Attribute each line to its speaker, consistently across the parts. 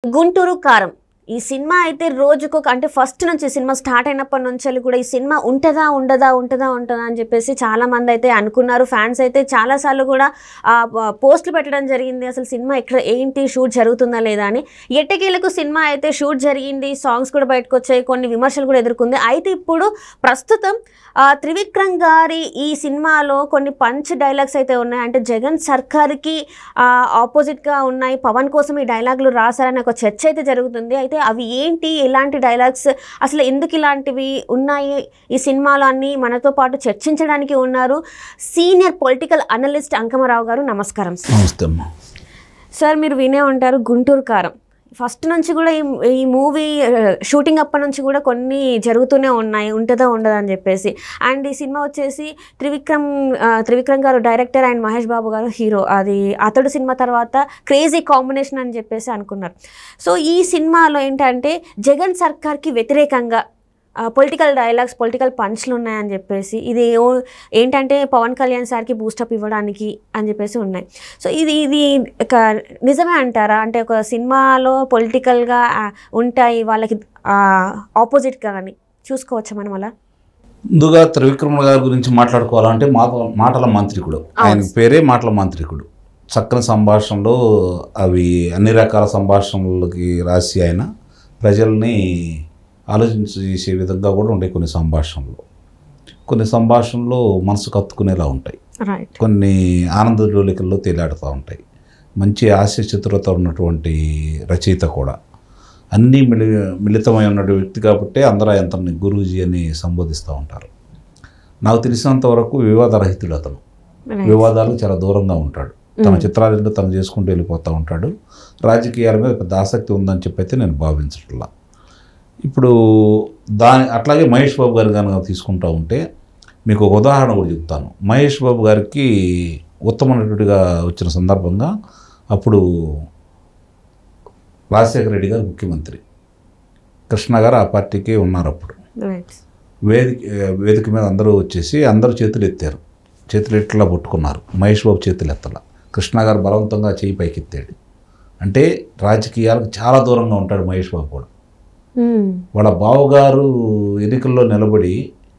Speaker 1: గుంటూరు కారం ఈ సినిమా అయితే రోజుకు ఒక- అంటే ఫస్ట్ నుంచి సినిమా స్టార్ట్ అయినప్పటి నుంచి కూడా ఈ సినిమా ఉంటుందా ఉండదా ఉంటుందా ఉంటుందా అని చెప్పేసి చాలా మంది అయితే అనుకున్నారు ఫ్యాన్స్ అయితే చాలాసార్లు కూడా ఆ, ప- పోస్టులు పెట్టడం జరిగింది అసలు సినిమా ఎక్కడ ఏంటి షూట్ జరుగుతుందా లేదా అని ఎట్టకేలకు సినిమా అయితే షూట్ జరిగింది సాంగ్స్ కూడా బయటకు వచ్చాయి కొన్ని విమర్శలు కూడా ఎదుర్కొంది అయితే ఇప్పుడు ప్రస్తుతం ఆ, త్రివిక్రమ్ గారి ఈ సినిమాలో కొన్ని పంచ్ డైలాగ్స్ అయితే ఉన్నాయి అంటే జగన్ సర్కార్కి ఆపోజిట్గా ఉన్నాయి పవన్ కోసం ఈ డైలాగులు రాశారని ఒక చర్చ అయితే జరుగుతుంది అయితే అవి ఏంటి ఎలాంటి డైలాగ్స్ అసలు ఎందుకు ఇలాంటివి ఉన్నాయి ఈ సినిమాలో అన్ని మనతో పాటు చర్చించడానికి ఉన్నారు సీనియర్ పొలిటికల్ అనలిస్ట్ అంకమరావు గారు నమస్కారం సార్
Speaker 2: నమస్తే అమ్మా
Speaker 1: సార్ మీరు వినే ఉంటారు గుంటూరు కారం ఫస్ట్ నుంచి కూడా ఈ ఈ మూవీ షూటింగ్ అప్పటి నుంచి కూడా కొన్ని జరుగుతూనే ఉన్నాయి ఉంటుందా ఉండదా అని చెప్పేసి అండ్ ఈ సినిమా వచ్చేసి త్రివిక్రమ్ ఆ, త్రివిక్రమ్ గారు డైరెక్టర్ అండ్ మహేష్ బాబు గారు హీరో అది అతడు సినిమా తర్వాత క్రేజీ కాంబినేషన్ అని చెప్పేసి అనుకున్నారు సో ఈ సినిమాలో ఏంటంటే జగన్ సర్కార్కి వ్యతిరేకంగా పొలిటికల్ డైలాగ్స్ పొలిటికల్ పంచ్లు ఉన్నాయని చెప్పేసి ఇది ఓ- ఏంటంటే పవన్ కళ్యాణ్ సార్కి బూస్టప్ ఇవ్వడానికి అని చెప్పేసి ఉన్నాయి సో ఇది ఇది ఒక నిజమే అంటారా అంటే ఒక సినిమాలో పొలిటికల్గా ఉంటాయి వాళ్ళకి ఆపోజిట్గా కానీ చూసుకోవచ్చా మనం అలా
Speaker 2: ముందుగా త్రివిక్రమ గారి గురించి మాట్లాడుకోవాలంటే మాట మాటల మంత్రికుడు ఆయన పేరే మాటల మంత్రికుడు చక్కని సంభాషణలు అవి అన్ని రకాల సంభాషణలకి రాసి ఆయన ప్రజల్ని ఆలోచించేసే విధంగా కూడా ఉండే కొన్ని సంభాషణలు కొన్ని సంభాషణలు మనసుకు హత్తుకునేలా ఉంటాయి
Speaker 1: రైట్
Speaker 2: కొన్ని ఆనంద డోలికల్లో తేలాడుతూ ఉంటాయి మంచి హాస్య చతురత ఉన్నటువంటి రచయిత కూడా అన్నీ మిలి మిళితమై ఉన్న వ్యక్తి కాబట్టి అందరూ అతన్ని గురూజీ అని సంబోధిస్తూ ఉంటారు నాకు తెలిసినంత వరకు వివాదరహితుడు అతను వివాదాలకు చాలా దూరంగా ఉంటాడు తన చిత్రాలను తను చేసుకుంటూ వెళ్ళిపోతూ ఉంటాడు రాజకీయాల మీద పెద్ద ఆసక్తి ఉందని చెప్పి అయితే నేను భావించట్లా ఇప్పుడు దాని అట్లాగే మహేష్ బాబు గారు కనుక తీసుకుంటా ఉంటే మీకు ఒక ఉదాహరణ కూడా చెప్తాను మహేష్ బాబు గారికి ఉత్తమ నటుడిగా వచ్చిన సందర్భంగా అప్పుడు రాజశేఖర రెడ్డి గారు ముఖ్యమంత్రి కృష్ణ గారు ఆ పార్టీకి ఉన్నారు అప్పుడు
Speaker 1: రైట్
Speaker 2: వేదిక వేదిక మీద అందరూ వచ్చేసి అందరూ చేతులు ఎత్తారు చేతులు ఎట్లా పట్టుకున్నారు మహేష్ బాబు చేతులు ఎత్తలా కృష్ణ గారు బలవంతంగా చేయి పైకి ఎత్తాడు అంటే రాజకీయాలకు చాలా దూరంగా ఉంటాడు మహేష్ బాబు కూడా వాళ్ళ బావగారు ఎన్నికల్లో నిలబడి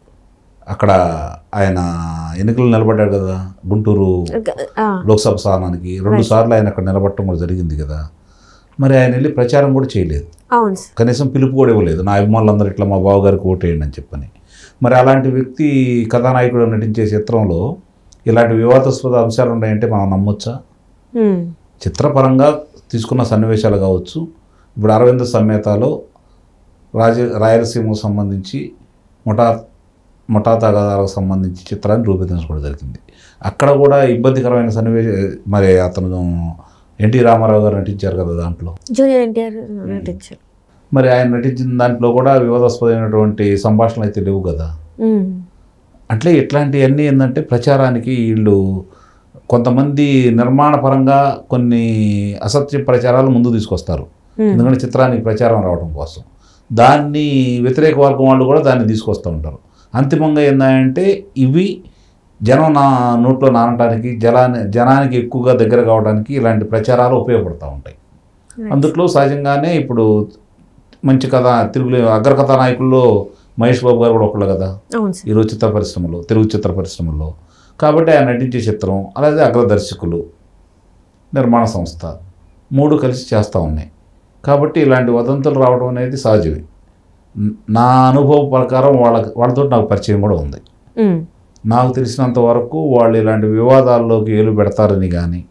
Speaker 2: అక్కడ ఆయన ఎన్నికల్లో నిలబడ్డాడు కదా గుంటూరు లోక్సభ స్థానానికి రెండు సార్లు ఆయన అక్కడ నిలబడటం కూడా జరిగింది కదా మరి ఆయన వెళ్ళి ప్రచారం కూడా చేయలేదు
Speaker 1: అవును సార్
Speaker 2: కనీసం పిలుపు కూడా ఇవ్వలేదు నా అభిమానులందరూ ఇట్లా మా బావగారికి ఓటేయండి అని చెప్పని మరి అలాంటి వ్యక్తి కథానాయకుడు నటించే చిత్రంలో ఇలాంటి వివాదాస్పద అంశాలు ఉన్నాయంటే మనం నమ్మొచ్చా
Speaker 1: మ్మ్.
Speaker 2: చిత్రపరంగా తీసుకున్న సన్నివేశాలు కావచ్చు ఇప్పుడు అరవింద సమేతలో రాజ రాయలసీమకు సంబంధించి ముఠా ముఠా తగాదాలకు సంబంధించి చిత్రాన్ని రూపొందించడం జరిగింది అక్కడ కూడా ఇబ్బందికరమైన సన్నివేశ మరి అతను ఎన్టీ రామారావు గారు నటించారు కదా దాంట్లో
Speaker 1: జూనియర్ ఎన్టీఆర్ నటించారు
Speaker 2: మరి ఆయన నటించిన దాంట్లో కూడా వివాదాస్పదమైనటువంటి సంభాషణలు అయితే లేవు కదా
Speaker 1: మ్మ్.
Speaker 2: అట్లే ఇట్లాంటివన్నీ ఏంటంటే ప్రచారానికి వీళ్ళు కొంతమంది నిర్మాణపరంగా కొన్ని అసత్య ప్రచారాలు ముందు తీసుకొస్తారు
Speaker 1: మ్మ్.
Speaker 2: ఎందుకంటే చిత్రానికి ప్రచారం రావడం కోసం దాన్ని వ్యతిరేక వర్గం వాళ్ళు కూడా దాన్ని తీసుకొస్తూ ఉంటారు అంతిమంగా ఏంటంటే ఇవి జనం నా నోట్లో నానటానికి జలాన్ని జనానికి ఎక్కువగా దగ్గర కావడానికి ఇలాంటి ప్రచారాలు ఉపయోగపడుతూ ఉంటాయి అందుట్లో సహజంగానే ఇప్పుడు మంచి కథ తెలుగు అగ్రకథా నాయకుల్లో మహేష్ బాబు గారు కూడా ఒకళ్ళు కదా
Speaker 1: అవును సార్
Speaker 2: ఈరోజు చిత్ర పరిశ్రమలో తెలుగు చిత్ర పరిశ్రమలో కాబట్టి ఆయన నటించే చిత్రం అలాగే అగ్రదర్శకులు నిర్మాణ సంస్థ మూడు కలిసి చేస్తూ ఉన్నాయి కాబట్టి ఇలాంటి వదంతులు రావడం అనేది సహజమే న- నా అనుభవం ప్రకారం వాళ్ళ వాళ్ళతో నాకు పరిచయం కూడా ఉంది
Speaker 1: మ్మ్.
Speaker 2: నాకు తెలిసినంత వరకు వాళ్ళు ఇలాంటి వివాదాల్లోకి ఏలు పెడతారని కానీ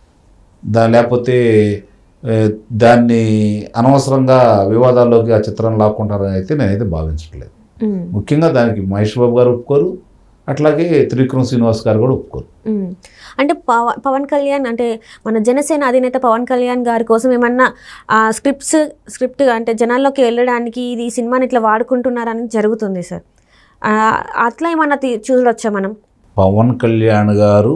Speaker 2: దా లేకపోతే ఏ, దాన్ని అనవసరంగా వివాదాల్లోకి ఆ చిత్రం లాక్కుంటారని అయితే నేనైతే భావించట్లేదు
Speaker 1: మ్మ్.
Speaker 2: ముఖ్యంగా దానికి మహేష్ బాబు గారు ఒప్పుకోరు అట్లాగే త్రివిక్రమ్ శ్రీనివాస్ గారు కూడా ఒప్పుకోరు
Speaker 1: మ్మ్. అంటే పవ- పవన్ కళ్యాణ్ అంటే మన జనసేన అధినేత పవన్ కళ్యాణ్ గారి కోసం ఏమన్నా ఆ, స్క్రిప్ట్స్ స్క్రిప్ట్ అంటే జనాల్లోకి వెళ్ళడానికి ఇది ఈ సినిమాని ఇట్లా వాడుకుంటున్నారని జరుగుతుంది సార్ ఆ, అట్లా ఏమన్నా తీ- చూడొచ్చా మనం
Speaker 2: పవన్ కళ్యాణ్ గారు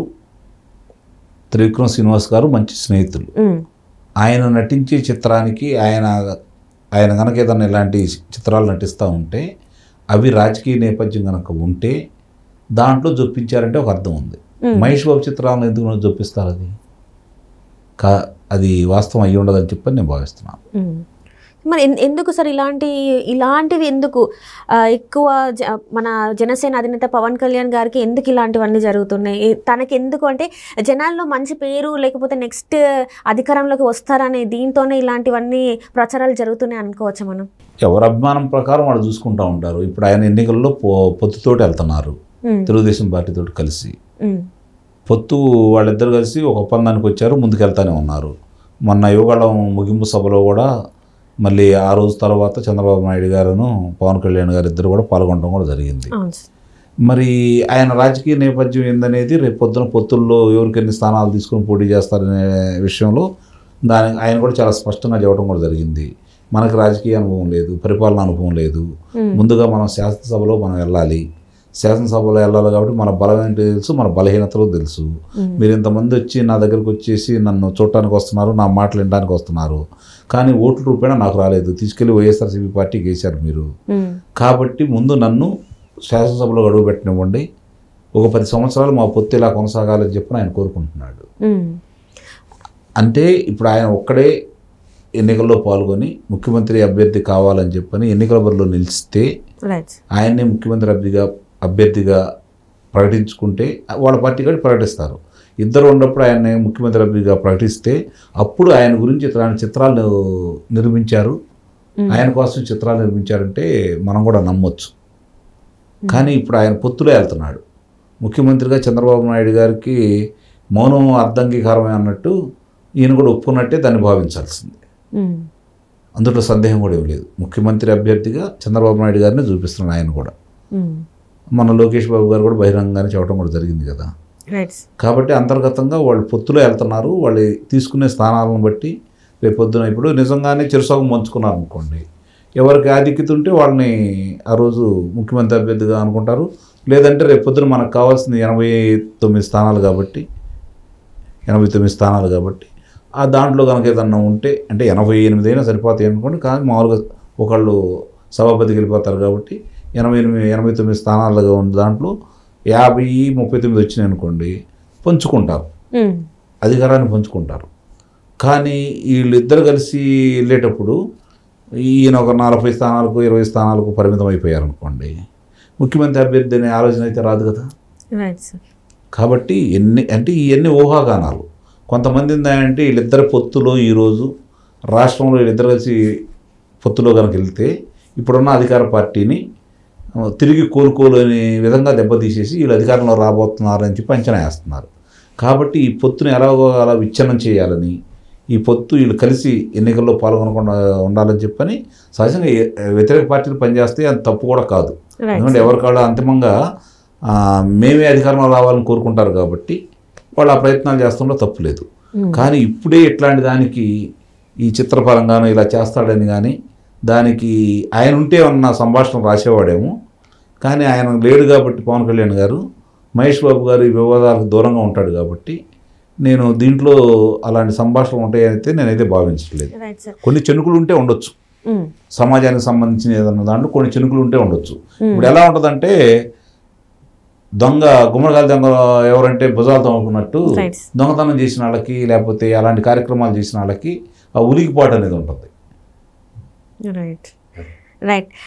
Speaker 2: త్రివిక్రమ్ శ్రీనివాస్ గారు మంచి స్నేహితులు
Speaker 1: మ్మ్.
Speaker 2: ఆయన నటించే చిత్రానికి ఆయన ఆయన కనుక ఏదైనా ఇలాంటి చిత్రాలు నటిస్తూ ఉంటే అవి రాజకీయ నేపథ్యం కనుక ఉంటే దాంట్లో జొప్పించారంటే ఒక అర్థం ఉంది
Speaker 1: మ్మ్.
Speaker 2: మహేష్ బాబు చిత్రాలను ఎందుకు జొప్పిస్తారు అది కా అది వాస్తవం అయ్యి ఉండదని చెప్పని నేను భావిస్తున్నాను
Speaker 1: మ్మ్. మరి ఎన్- ఎందుకు సార్ ఇలాంటి ఇలాంటివి ఎందుకు ఆ, ఎక్కువ జ- మన జనసేన అధినేత పవన్ కళ్యాణ్ గారికి ఎందుకు ఇలాంటివన్నీ జరుగుతున్నాయి ఈ- తనకి ఎందుకు అంటే జనాల్లో మంచి పేరు లేకపోతే నెక్స్ట్ అధికారంలోకి వస్తారనే దీంతోనే ఇలాంటివన్నీ ప్రచారాలు జరుగుతున్నాయి అనుకోవచ్చా మనం
Speaker 2: ఎవరి అభిమానం ప్రకారం వాళ్ళు చూసుకుంటూ ఉంటారు ఇప్పుడు ఆయన ఎన్నికల్లో పొ పొత్తుతోటి వెళ్తున్నారు
Speaker 1: మ్మ్.
Speaker 2: తెలుగుదేశం పార్టీతో కలిసి
Speaker 1: మ్మ్.
Speaker 2: పొత్తు వాళ్ళిద్దరు కలిసి ఒక ఒప్పందానికి వచ్చారు ముందుకెళ్తానే ఉన్నారు మొన్న యువగళం ముగింపు సభలో కూడా మళ్ళీ ఆ రోజు తర్వాత చంద్రబాబు నాయుడు గారును పవన్ కళ్యాణ్ గారు ఇద్దరు కూడా పాల్గొనడం కూడా జరిగింది
Speaker 1: అవును సార్.
Speaker 2: మరి ఆయన రాజకీయ నేపథ్యం ఏందనేది రేపు పొద్దున పొత్తుల్లో ఎవరికి ఎన్ని స్థానాలు తీసుకుని పోటీ చేస్తారనే విషయంలో దాని ఆయన కూడా చాలా స్పష్టంగా చెప్పడం కూడా జరిగింది మనకు రాజకీయ అనుభవం లేదు పరిపాలన అనుభవం లేదు
Speaker 1: మ్మ్.
Speaker 2: ముందుగా మనం శాసనసభలో మనం వెళ్ళాలి శాసనసభలో వెళ్ళాలి కాబట్టి మన బలం ఏంటో తెలుసు మన బలహీనతలు తెలుసు
Speaker 1: మ్మ్.
Speaker 2: మీరు ఇంతమంది వచ్చి నా దగ్గరకు వచ్చేసి నన్ను చూడటానికి వస్తున్నారు నా మాటలు వినడానికి వస్తున్నారు కానీ ఓట్ల రూపేణా నాకు రాలేదు తీసుకెళ్లి వైఎస్ఆర్సీపీ పార్టీకి వేశారు మీరు
Speaker 1: మ్మ్.
Speaker 2: కాబట్టి ముందు నన్ను శాసనసభలో గడువు పెట్టనివ్వండి ఒక పది సంవత్సరాలు మా పొత్తు ఇలా కొనసాగాలని చెప్పి ఆయన కోరుకుంటున్నాడు
Speaker 1: మ్మ్.
Speaker 2: అంటే ఇప్పుడు ఆయన ఒక్కడే ఎన్నికల్లో పాల్గొని ముఖ్యమంత్రి అభ్యర్థి కావాలని చెప్పని ఎన్నికల బరిలో నిలిస్తే
Speaker 1: రైట్
Speaker 2: ఆయన్నే ముఖ్యమంత్రి అభ్యర్థిగా అభ్యర్థిగా ప్రకటించుకుంటే వాళ్ళ పార్టీ కూడా ప్రకటిస్తారు ఇద్దరు ఉన్నప్పుడు ఆయన ముఖ్యమంత్రి అభ్యర్థిగా ప్రకటిస్తే అప్పుడు ఆయన గురించి ఇట్లాంటి చిత్రాలు నిర్మించారు ఆయన కోసం చిత్రాలు నిర్మించారంటే మనం కూడా నమ్మొచ్చు కానీ ఇప్పుడు ఆయన పొత్తులో వెళ్తున్నాడు ముఖ్యమంత్రిగా చంద్రబాబు నాయుడు గారికి మౌనం అర్ధంగీకారమే అన్నట్టు ఈయన కూడా ఒప్పుకున్నట్టే దాన్ని భావించాల్సింది
Speaker 1: మ్మ్.
Speaker 2: అందులో సందేహం కూడా ఏం లేదు ముఖ్యమంత్రి అభ్యర్థిగా చంద్రబాబు నాయుడు గారిని చూపిస్తున్నాడు ఆయన కూడా
Speaker 1: మ్మ్.
Speaker 2: మన లోకేష్ బాబు గారు కూడా బహిరంగంగానే చెప్పడం కూడా జరిగింది కదా
Speaker 1: రైట్
Speaker 2: కాబట్టి అంతర్గతంగా వాళ్ళు పొత్తులో వెళ్తున్నారు వాళ్ళు తీసుకునే స్థానాలను బట్టి రేపు పొద్దున ఇప్పుడు నిజంగానే చిరుసగం పంచుకున్నారు అనుకోండి ఎవరికి ఆధిక్యత ఉంటే వాళ్ళని ఆ రోజు ముఖ్యమంత్రి అభ్యర్థిగా అనుకుంటారు లేదంటే రేపు పొద్దున మనకు కావాల్సింది ఎనభై తొమ్మిది స్థానాలు కాబట్టి ఎనభై తొమ్మిది స్థానాలు కాబట్టి ఆ దాంట్లో కనుక ఏదన్నా ఉంటే అంటే ఎనభై ఎనిమిది అయినా సరిపోతాయి అనుకోండి కానీ మామూలుగా ఒకళ్ళు సభాపతికి వెళ్ళిపోతారు కాబట్టి ఎనభై ఎనిమిది ఎనభై తొమ్మిది స్థానాలుగా ఉన్న దాంట్లో యాభై ముప్పై తొమ్మిది వచ్చినాయి అనుకోండి పంచుకుంటారు
Speaker 1: మ్మ్.
Speaker 2: అధికారాన్ని పంచుకుంటారు కానీ వీళ్ళిద్దరు కలిసి వెళ్ళేటప్పుడు ఈయన ఒక నలభై స్థానాలకు ఇరవై స్థానాలకు పరిమితం అయిపోయారు అనుకోండి ముఖ్యమంత్రి అభ్యర్థి అనే ఆలోచన అయితే రాదు కదా
Speaker 1: రైట్ సార్
Speaker 2: కాబట్టి ఎన్ని అంటే ఇవన్నీ ఊహాగానాలు కొంతమంది ఏంటంటే వీళ్ళిద్దరి పొత్తులో ఈరోజు రాష్ట్రంలో వీళ్ళిద్దరు కలిసి పొత్తులో కనుక వెళ్తే ఇప్పుడున్న అధికార పార్టీని ఆ, తిరిగి కోలుకోలేని విధంగా దెబ్బతీసేసి వీళ్ళు అధికారంలో రాబోతున్నారని చెప్పి అంచనా వేస్తున్నారు కాబట్టి ఈ పొత్తుని ఎలాగో అలా విచ్ఛిన్నం చేయాలని ఈ పొత్తు వీళ్ళు కలిసి ఎన్నికల్లో పాల్గొనకుండా ఉండాలని చెప్పని సహజంగా ఏ- వ్యతిరేక పార్టీలు పనిచేస్తే అది తప్పు కూడా కాదు
Speaker 1: రైట్
Speaker 2: ఎందుకంటే ఎవరికాళ్ళు అంతిమంగా ఆ, మేమే అధికారంలో రావాలని కోరుకుంటారు కాబట్టి వాళ్ళు ఆ ప్రయత్నాలు చేస్తుండో తప్పు లేదు
Speaker 1: మ్మ్.
Speaker 2: కానీ ఇప్పుడే ఇట్లాంటి దానికి ఈ చిత్రపరంగాను ఇలా చేస్తాడని కానీ దానికి ఆయన ఉంటే ఉన్న సంభాషణ రాసేవాడేమో కానీ ఆయన లేడు కాబట్టి పవన్ కళ్యాణ్ గారు మహేష్ బాబు గారు ఈ వివాదాలకు దూరంగా ఉంటాడు కాబట్టి నేను దీంట్లో అలాంటి సంభాషణలు ఉంటాయైతే నేనైతే భావించట్లేదు
Speaker 1: రైట్ సార్
Speaker 2: కొన్ని చెనుకులు ఉంటే ఉండొచ్చు
Speaker 1: మ్మ్.
Speaker 2: సమాజానికి సంబంధించిన ఏదన్నా దాంట్లో కొన్ని చినుకులు ఉంటే ఉండొచ్చు
Speaker 1: మ్మ్.
Speaker 2: ఇప్పుడు ఎలా ఉంటుందంటే దొంగ గుమ్మడికాయల దొంగ ఎవరంటే భుజాలు తోముకున్నట్టు
Speaker 1: Right.
Speaker 2: దొంగతనం చేసిన వాళ్ళకి లేకపోతే అలాంటి కార్యక్రమాలు చేసిన వాళ్ళకి ఆ ఉలికిపాటు అనేది ఉంటుంది
Speaker 1: రైట్ రైట్